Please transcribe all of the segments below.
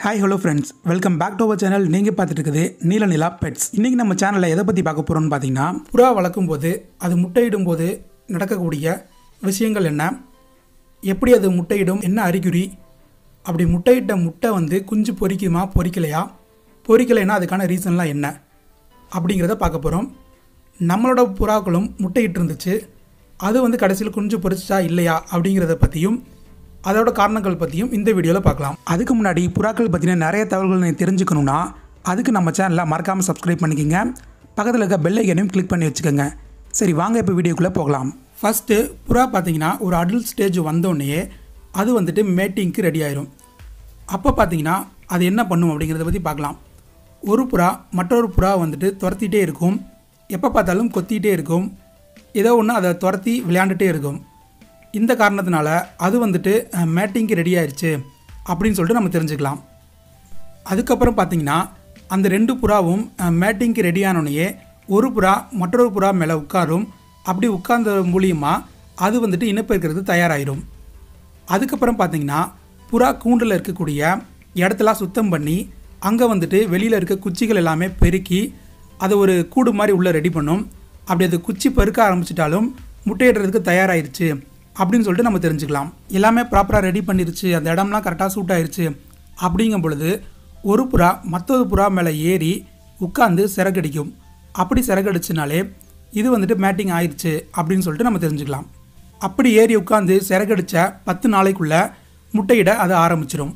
hi hello friends welcome back to our channel நீங்கள் பார்த்துட்டு இருக்குது நீல நிலா பெட்ஸ் இன்றைக்கி நம்ம சேனலில் எதை பற்றி பார்க்க போகிறோம்னு பார்த்தீங்கன்னா புறா வளர்க்கும் போது அது முட்டையிடும் போது நடக்கக்கூடிய விஷயங்கள் என்ன எப்படி அது முட்டையிடும் என்ன அறிகுறி அப்படி முட்டையிட்ட முட்டை வந்து குஞ்சு பொரிக்குமா பொரிக்கலையா பொரிக்கலைன்னா அதுக்கான ரீசன்லாம் என்ன அப்படிங்கிறத பார்க்க போகிறோம் நம்மளோட புறாக்களும் முட்டையிட்டு இருந்துச்சு அது வந்து கடைசியில் குஞ்சு பொரிச்சா இல்லையா அப்படிங்கிறத பற்றியும் அதோட காரணங்கள் பற்றியும் இந்த வீடியோவில் பார்க்கலாம் அதுக்கு முன்னாடி புறாக்கள் பற்றின நிறைய தகவல்கள் நீங்கள் தெரிஞ்சுக்கணுன்னா அதுக்கு நம்ம சேனலை மறக்காமல் சப்ஸ்கிரைப் பண்ணிக்கோங்க பக்கத்தில் இருக்க பெல் ஐக்கனையும் கிளிக் பண்ணி வச்சுக்கோங்க சரி வாங்க இப்போ வீடியோக்குள்ளே போகலாம் ஃபஸ்ட்டு புறா பார்த்தீங்கன்னா ஒரு அடல்ட் ஸ்டேஜ் வந்தோடனே அது வந்துட்டு மேட்டிங்க்கு ரெடி ஆயிரும் அப்போ பார்த்தீங்கன்னா அது என்ன பண்ணும் அப்படிங்கிறத பற்றி பார்க்கலாம் ஒரு புறா மற்றொரு புறா வந்துட்டு துரத்திட்டே இருக்கும் எப்போ பார்த்தாலும் கொத்திக்கிட்டே இருக்கும் ஏதோ ஒன்று அதை துரத்தி விளையாண்டுட்டே இருக்கும் இந்த காரணத்தினால அது வந்துட்டு மேட்டிங்க்கு ரெடி ஆயிடுச்சு அப்படின்னு சொல்லிட்டு நம்ம தெரிஞ்சுக்கலாம் அதுக்கப்புறம் பார்த்தீங்கன்னா அந்த ரெண்டு புறாவும் மேட்டிங்க்கு ரெடியானோடனே ஒரு புறா மற்றொரு புறா மேலே உட்காரும் அப்படி உட்கார்ந்த மூலியமாக அது வந்துட்டு இனப்பெருக்கிறது தயாராகிடும் அதுக்கப்புறம் பார்த்தீங்கன்னா புறா கூண்டில் இருக்கக்கூடிய இடத்தெல்லாம் சுத்தம் பண்ணி அங்கே வந்துட்டு வெளியில் இருக்க குச்சிகள் எல்லாமே பெருக்கி அதை ஒரு கூடு மாதிரி உள்ளே ரெடி பண்ணும் அப்படி அது குச்சி பெருக்க ஆரம்பிச்சிட்டாலும் முட்டையிடுறதுக்கு தயாராகிருச்சு அப்படின்னு சொல்லிட்டு நம்ம தெரிஞ்சுக்கலாம் எல்லாமே ப்ராப்பராக ரெடி பண்ணிருச்சு அந்த இடம்லாம் கரெக்டாக சூட் ஆயிருச்சு அப்படிங்கும் பொழுது ஒரு புறா மற்றொரு புறா மேலே ஏறி உட்காந்து சிறகடிக்கும் அப்படி சிறகடிச்சுனாலே இது வந்துட்டு மேட்டிங் ஆயிடுச்சு அப்படின்னு சொல்லிட்டு நம்ம தெரிஞ்சுக்கலாம் அப்படி ஏறி உட்காந்து சிறகடிச்ச பத்து நாளைக்குள்ள முட்டையிட அது ஆரம்பிச்சிடும்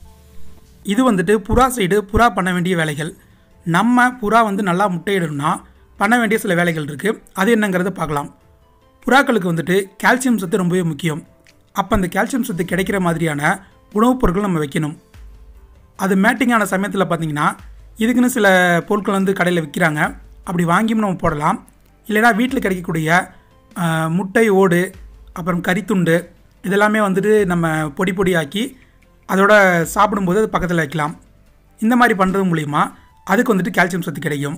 இது வந்துட்டு புறா சைடு புறா பண்ண வேண்டிய வேலைகள் நம்ம புறா வந்து நல்லா முட்டையிடணும்னா பண்ண வேண்டிய சில வேலைகள் இருக்குது அது என்னங்கிறத பார்க்கலாம் புறாக்களுக்கு வந்துட்டு கால்சியம் சத்து ரொம்பவே முக்கியம் அப்போ அந்த கால்சியம் சத்து கிடைக்கிற மாதிரியான உணவுப் பொருட்கள் நம்ம வைக்கணும் அது மேட்டிங்கான சமயத்தில் பார்த்தீங்கன்னா இதுக்குன்னு சில பொருட்கள் வந்து கடையில் விற்கிறாங்க அப்படி வாங்கியும் நம்ம போடலாம் இல்லைனா வீட்டில் கிடைக்கக்கூடிய ஆஹ், முட்டை ஓடு அப்புறம் கறித்துண்டு இதெல்லாமே வந்துட்டு நம்ம பொடி பொடியாக்கி அதோட சாப்பிடும்போது அது பக்கத்தில் வைக்கலாம் இந்த மாதிரி பண்ணுறது மூலிமா அதுக்கு வந்துட்டு கால்சியம் சத்து கிடைக்கும்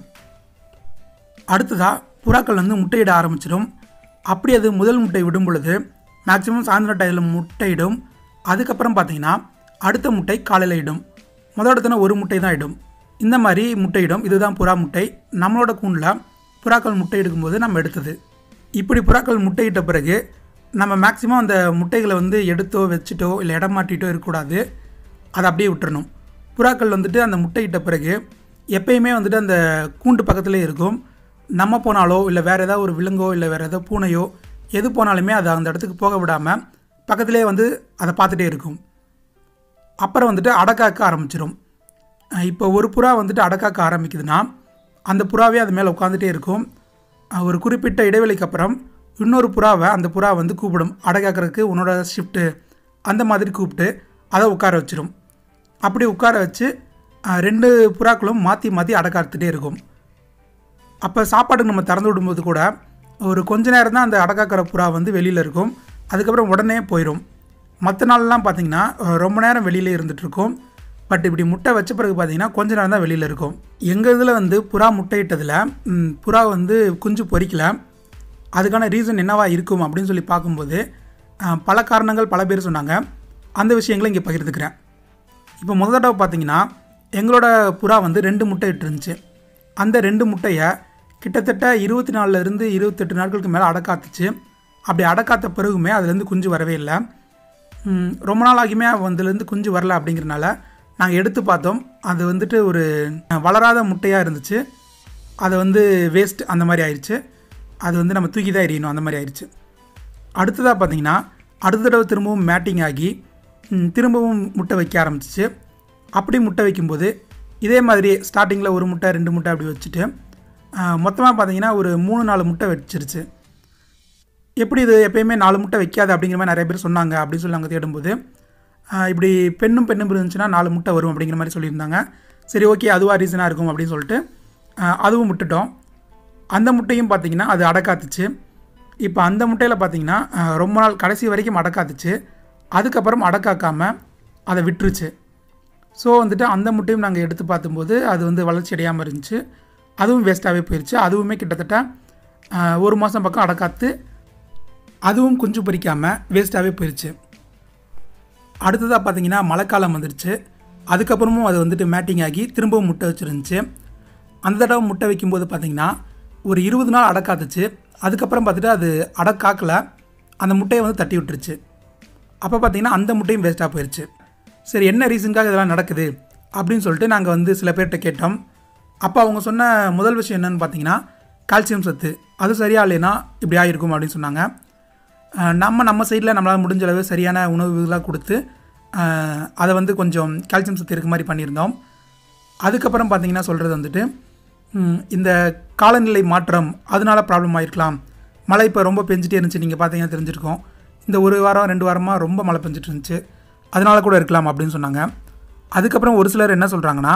அடுத்ததாக புறாக்கள் வந்து முட்டையிட ஆரம்பிச்சிடும் அப்படி அது முதல் முட்டை விடும் பொழுது மேக்ஸிமம் சாயந்தர டயத்தில் முட்டையிடும் அதுக்கப்புறம் பார்த்தீங்கன்னா அடுத்த முட்டை காலையில் இடும் முதல் இடத்துல ஒரு முட்டை தான் இடும் இந்த மாதிரி முட்டையிடும் இதுதான் புறா முட்டை நம்மளோட கூண்டில் புறாக்கள் முட்டை எடுக்கும்போது நம்ம எடுத்தது இப்படி புறாக்கள் முட்டையிட்ட பிறகு நம்ம மேக்ஸிமம் அந்த முட்டைகளை வந்து எடுத்தோ வச்சுட்டோ இல்லை இடம் மாட்டிட்டோ இருக்கக்கூடாது அதை அப்படியே விட்டுறணும் புறாக்கள் வந்துட்டு அந்த முட்டையிட்ட பிறகு எப்பயுமே வந்துட்டு அந்த கூண்டு பக்கத்துலேயே இருக்கும் நம்ம போனாலோ இல்லை வேறு ஏதாவது ஒரு விலங்கோ இல்லை வேறு ஏதாவது பூனையோ எது போனாலுமே அதை அந்த இடத்துக்கு போக விடாமல் பக்கத்துலேயே வந்து அதை பார்த்துட்டே இருக்கும் அப்புறம் வந்துட்டு அடக்காக்க ஆரம்பிச்சிடும் அஹ் இப்போ ஒரு புறா வந்துட்டு அடக்காக்க ஆரம்பிக்குதுன்னா அந்த புறாவே அது மேலே உட்காந்துட்டே இருக்கும் அஹ் ஒரு குறிப்பிட்ட இடைவெளிக்கு அப்புறம் இன்னொரு புறாவை அந்த புறா வந்து கூப்பிடும் அடக்காக்கிறதுக்கு உன்னோட ஷிஃப்ட்டு அந்த மாதிரி கூப்பிட்டு அதை உட்கார வச்சிடும் அப்படி உட்கார வச்சு அஹ் ரெண்டு புறாக்களும் மாற்றி மாற்றி அடக்காத்துட்டே இருக்கும் அப்போ சாப்பாடு நம்ம திறந்து விடும்போது கூட ஒரு கொஞ்ச நேரம் தான் அந்த அடக்காக்கிற புறா வந்து வெளியில் இருக்கும் அதுக்கப்புறம் உடனே போயிடும் மற்ற நாள்லாம் பார்த்தீங்கன்னா அஹ் ரொம்ப நேரம் வெளியிலே இருந்துட்டு இருக்கும் பட் இப்படி முட்டை வச்ச பிறகு பார்த்தீங்கன்னா கொஞ்ச நேரம் தான் வெளியில் இருக்கும் எங்கள் இதில் வந்து புறா முட்டையிட்டதில் ம், புறா வந்து குஞ்சு பொரிக்கல அதுக்கான ரீசன் என்னவா இருக்கும் அப்படின்னு சொல்லி பார்க்கும்போது அஹ், பல காரணங்கள் பல பேர் சொன்னாங்க அந்த விஷயங்களை இங்கே பகிர்ந்துக்கிறேன் இப்போ முதல் தடவை பார்த்தீங்கன்னா எங்களோட புறா வந்து ரெண்டு முட்டை இட்டுருந்துச்சு அந்த ரெண்டு முட்டையை கிட்டத்தட்ட இருபத்தி நாலுலேருந்து இருபத்தெட்டு நாட்களுக்கு மேலே அடக்காத்துச்சு அப்படி அடக்காத்த பிறகுமே அதுலேருந்து குஞ்சு வரவே இல்லை ம், ரொம்ப நாள் ஆகியுமே அதுலேருந்து குஞ்சு வரல அப்படிங்கிறனால நாங்கள் எடுத்து பார்த்தோம் அது வந்துட்டு ஒரு வளராத முட்டையாக இருந்துச்சு அது வந்து வேஸ்ட் அந்த மாதிரி ஆயிடுச்சு அது வந்து நம்ம தூக்கி தான் எறியணும் அந்த மாதிரி ஆயிடுச்சு அடுத்ததாக பார்த்தீங்கன்னா அடுத்த தடவை திரும்பவும் மேட்டிங் ஆகி ம், திரும்பவும் முட்டை வைக்க ஆரம்பிச்சிச்சு அப்படி முட்டை வைக்கும்போது இதே மாதிரி ஸ்டார்டிங்கில் ஒரு முட்டை ரெண்டு முட்டை அப்படி வச்சுட்டு மொத்தமாக பார்த்தீங்கன்னா ஒரு மூணு நாலு முட்டை வச்சிருச்சு எப்படி இது எப்பயுமே நாலு முட்டை வைக்காது அப்படிங்கிற மாதிரி நிறைய பேர் சொன்னாங்க அப்படின்னு சொல்லி நாங்கள் தேடும்போது ஆஹ் இப்படி பெண்ணும் பெண்ணும் இருந்துச்சுன்னா நாலு முட்டை வரும் அப்படிங்கிற மாதிரி சொல்லியிருந்தாங்க சரி ஓகே அதுவாக ரீசனாக இருக்கும் அப்படின்னு சொல்லிட்டு ஆஹ் அதுவும் விட்டுட்டோம் அந்த முட்டையும் பார்த்தீங்கன்னா அது அடக்காத்துச்சு இப்போ அந்த முட்டையில் பார்த்தீங்கன்னா ஆஹ் ரொம்ப நாள் கடைசி வரைக்கும் அடக்காத்துச்சு அதுக்கப்புறம் அடக்காக்காமல் அதை விட்டுருச்சு ஸோ வந்துட்டு அந்த முட்டையும் நாங்கள் எடுத்து பார்த்தும்போது அது வந்து வளர்ச்சி அடையாமல் இருந்துச்சு அதுவும் வேஸ்ட்டாகவே போயிடுச்சு அதுவுமே கிட்டத்தட்ட ஆஹ் ஒரு மாதம் பக்கம் அடக்காத்து அதுவும் குஞ்சு பொரிக்காமல் வேஸ்ட்டாகவே போயிடுச்சு அடுத்ததாக பார்த்தீங்கன்னா மழைக்காலம் வந்துடுச்சு அதுக்கப்புறமும் அது வந்துட்டு மேட்டிங் ஆகி திரும்பவும் முட்டை வச்சுருந்துச்சு அந்த தடவை முட்டை வைக்கும்போது பார்த்திங்கன்னா ஒரு இருபது நாள் அடக்காத்துச்சு அதுக்கப்புறம் பார்த்துட்டு அது அடக்காக்கல அந்த முட்டையை வந்து தட்டி விட்டுருச்சு அப்போ பார்த்தீங்கன்னா அந்த முட்டையும் வேஸ்ட்டாக போயிடுச்சு சரி என்ன ரீசனுக்காக இதெல்லாம் நடக்குது அப்படின்னு சொல்லிட்டு நாங்கள் வந்து சில பேர்கிட்ட கேட்டோம் அப்போ அவங்க சொன்ன முதல் விஷயம் என்னன்னு பார்த்தீங்கன்னா கால்சியம் சத்து அது சரியா இல்லைன்னா இப்படி ஆகிருக்கும் அப்படின்னு சொன்னாங்க அஹ் நம்ம நம்ம சைடில் நம்மளால் முடிஞ்ச அளவு சரியான உணவுகளாக கொடுத்து அஹ் அதை வந்து கொஞ்சம் கால்சியம் சத்து இருக்க மாதிரி பண்ணியிருந்தோம் அதுக்கப்புறம் பார்த்தீங்கன்னா சொல்கிறது வந்துட்டு ம், இந்த காலநிலை மாற்றம் அதனால ப்ராப்ளம் ஆயிருக்கலாம் மழை இப்போ ரொம்ப பெஞ்சிட்டே இருந்துச்சு நீங்கள் பார்த்தீங்கன்னா தெரிஞ்சிருக்கோம் இந்த ஒரு வாரம் ரெண்டு வாரமாக ரொம்ப மழை பெஞ்சிட்டு இருந்துச்சு அதனால கூட இருக்கலாம் அப்படின்னு சொன்னாங்க அதுக்கப்புறம் ஒரு சிலர் என்ன சொல்கிறாங்கன்னா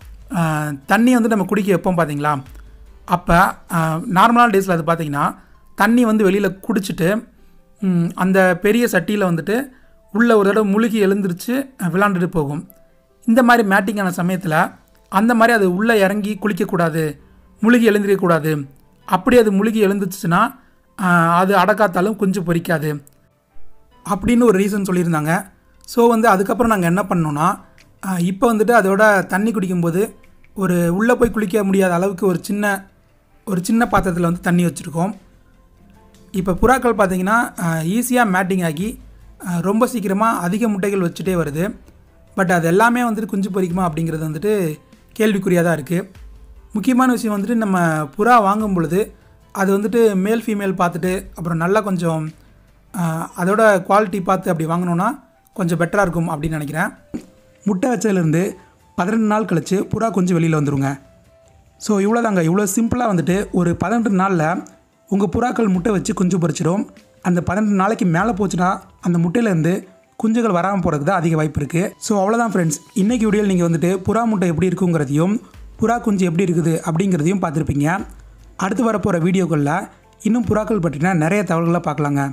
தண்ணி வந்து நம்ம குடிக்க வைப்போம் பார்த்தீங்களா அப்போ நார்மலான டேஸில் அது பார்த்தீங்கன்னா தண்ணி வந்து வெளியில் குடிச்சிட்டு ம், அந்த பெரிய சட்டியில் வந்துட்டு உள்ள ஒரு தடவை முழுகி எழுந்திருச்சு அஹ், விளாண்டுட்டு போகும் இந்த மாதிரி மேட்டிங்கான சமயத்தில் அந்த மாதிரி அது உள்ளே இறங்கி குளிக்கக்கூடாது முழுகி எழுந்திருக்கக்கூடாது அப்படி அது முழுகி எழுந்துச்சுன்னா ஆஹ், அது அடக்காத்தாலும் குஞ்சு பொரிக்காது அப்படின்னு ஒரு ரீசன் சொல்லியிருந்தாங்க ஸோ வந்து அதுக்கப்புறம் நாங்கள் என்ன பண்ணோன்னா இப்போ வந்துட்டு அதோட தண்ணி குடிக்கும்போது ஒரு உள்ளே போய் குளிக்க முடியாத அளவுக்கு ஒரு சின்ன ஒரு சின்ன பாத்திரத்தில் வந்து தண்ணி வச்சுருக்கோம் இப்போ புறாக்கள் பார்த்தீங்கன்னா ஈஸியாக மேட்டிங் ஆகி அஹ், ரொம்ப சீக்கிரமாக அதிக முட்டைகள் வச்சுட்டே வருது பட் அது எல்லாமே வந்துட்டு குஞ்சு பொரிக்குமா அப்படிங்கிறது வந்துட்டு கேள்விக்குறியாக தான் இருக்குது முக்கியமான விஷயம் வந்துட்டு நம்ம புறா வாங்கும் பொழுது அது வந்துட்டு மேல் ஃபீமேல் பார்த்துட்டு அப்புறம் நல்லா கொஞ்சம் அஹ், அதோட குவாலிட்டி பார்த்து அப்படி வாங்கினோன்னா கொஞ்சம் பெட்டராக இருக்கும் அப்படின்னு நினைக்கிறேன் முட்டை வச்சதுலேருந்து பதிரெண்டு நாள் கழித்து புறா கொஞ்சம் வெளியில் வந்துருங்க ஸோ இவ்வளோதாங்க இவ்வளோ சிம்பிளாக வந்துட்டு ஒரு பதினெட்டு நாளில் உங்கள் புறாக்கள் முட்டை வச்சு குஞ்சு பொரிச்சிடும் அந்த பதினெட்டு நாளைக்கு மேலே போச்சுன்னா அந்த முட்டையிலேருந்து குஞ்சுகள் வராமல் போகிறதுக்கு தான் அதிக வாய்ப்பு இருக்குது ஸோ அவ்வளோதான் ஃப்ரெண்ட்ஸ் இன்றைக்கி வீடியோவில் நீங்கள் வந்துட்டு புறா முட்டை எப்படி இருக்குங்கிறதையும் புறா குஞ்சு எப்படி இருக்குது அப்படிங்கிறதையும் பார்த்துருப்பீங்க அடுத்து வரப்போகிற வீடியோக்களில் இன்னும் புறாக்கள் பற்றின நிறைய தகவல்களை பார்க்கலாங்க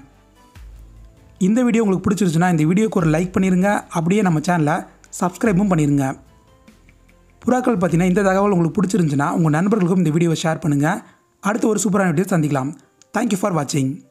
இந்த வீடியோ உங்களுக்கு பிடிச்சிருச்சுன்னா இந்த வீடியோக்கு ஒரு லைக் பண்ணிடுங்க அப்படியே நம்ம சேனலை சப்ஸ்கிரைபும் பண்ணிடுங்க புறாக்கள் பார்த்தீங்கன்னா இந்த தகவல் உங்களுக்கு பிடிச்சிருந்துச்சுன்னா உங்கள் நண்பர்களுக்கும் இந்த வீடியோவை ஷேர் பண்ணுங்கள் அடுத்து ஒரு சூப்பரான வீடியோ சந்திக்கலாம் தேங்க்யூ ஃபார் வாட்சிங்